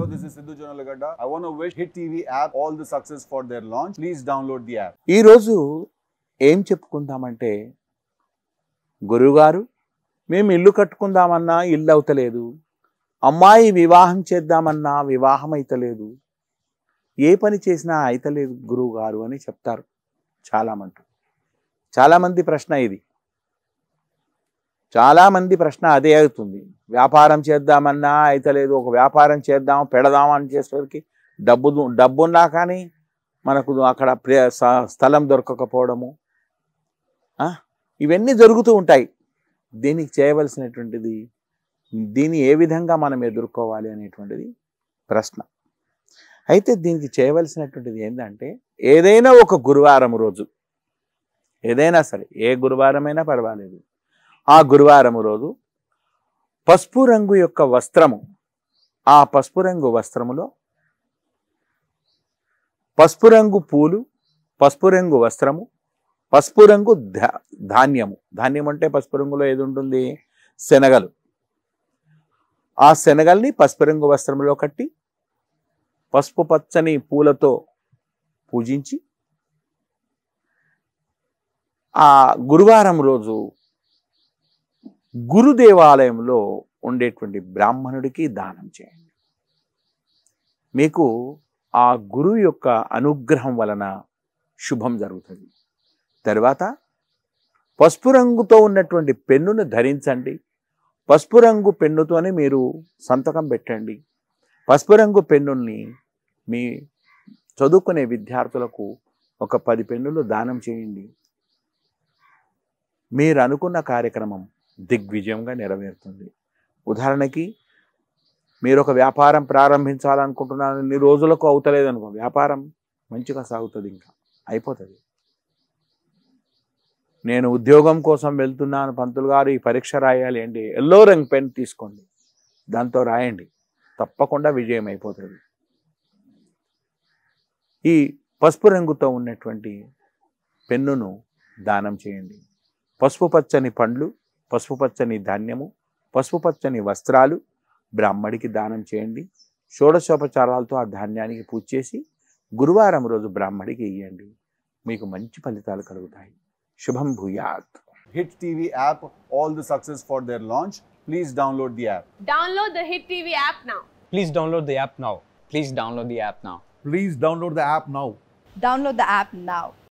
Hello, this is Sidhu Jonalagada. I want to wish Hit TV app all the success for their launch. Please download the app. ఈరోజు ఏం చెప్పుకుందామంటే గురువుగారు మేము ఇల్లు కట్టుకుందామన్నా ఇల్లు అవుతలేదు అమ్మాయి వివాహం చేద్దామన్నా వివాహం అయితలేదు ఏ పని చేసినా అయితలేదు గురువు గారు అని చెప్తారు చాలామంది చాలామంది ప్రశ్న ఇది చాలామంది ప్రశ్న అదే అవుతుంది వ్యాపారం చేద్దామన్నా అయితలేదు ఒక వ్యాపారం చేద్దాం పెడదాం అని చేసేసరికి డబ్బు డబ్బున్నా కానీ మనకు అక్కడ ప్రే- స- స్థలం దొరకకపోవడము ఆ, ఇవన్నీ జరుగుతూ ఉంటాయి దీనికి చేయవలసినటువంటిది దీన్ని ఏ విధంగా మనం ఎదుర్కోవాలి అనేటువంటిది ప్రశ్న అయితే దీనికి చేయవలసినటువంటిది ఏంటంటే ఏదైనా ఒక గురువారం రోజు ఏదైనా సరే ఏ గురువారమైనా పర్వాలేదు ఆ గురువారం రోజు పసుపు రంగు యొక్క వస్త్రము ఆ పసుపు రంగు వస్త్రములో పసుపు రంగు పూలు పసుపు రంగు వస్త్రము పసుపు రంగు ధా- ధాన్యము ధాన్యం అంటే పసుపు రంగులో ఏది ఉంటుంది శనగలు ఆ శనగల్ని పసుపు రంగు వస్త్రంలో కట్టి పసుపు పచ్చని పూలతో పూజించి ఆ గురువారం రోజు గురు దేవాలయంలో ఉండేటువంటి బ్రాహ్మణుడికి దానం చేయండి మీకు ఆ గురువు యొక్క అనుగ్రహం వలన శుభం జరుగుతుంది తర్వాత పసుపు రంగుతో ఉన్నటువంటి పెన్నును ధరించండి పసుపు రంగు పెన్నుతోనే మీరు సంతకం పెట్టండి పసుపు రంగు పెన్నుల్ని మీ చదువుకునే విద్యార్థులకు ఒక పది పెన్నులు దానం చేయండి మీరు అనుకున్న కార్యక్రమం దిగ్విజయంగా నెరవేరుతుంది ఉదాహరణకి మీరు ఒక వ్యాపారం ప్రారంభించాలనుకుంటున్నారు ఇన్ని రోజులకు అవుతలేదు అనుకో వ్యాపారం మంచిగా సాగుతుంది ఇంకా అయిపోతుంది నేను ఉద్యోగం కోసం వెళ్తున్నాను పంతులు గారు ఈ పరీక్ష రాయాలి అంటే ఎల్లో రంగ్ పెన్ తీసుకోండి దాంతో రాయండి తప్పకుండా విజయం అయిపోతుంది ఈ పసుపు రంగుతో ఉన్నటువంటి పెన్నును దానం చేయండి పసుపు పచ్చని పండ్లు పసుపు పచ్చని ధాన్యము పసుపు పచ్చని వస్త్రాలు బ్రాహ్మడికి దానం చేయండి షోడశోపచారాలతో ఆ ధాన్యానికి పూజ చేసి గురువారం రోజు బ్రాహ్మడికి ఇవ్వండి మీకు మంచి ఫలితాలు కలుగుతాయి శుభం భూయాత్ Hit TV app all the success for their launch. Please download the app. Download the Hit TV app now. Please download the app now. Please download the app now. Please download the app now. Download the app now.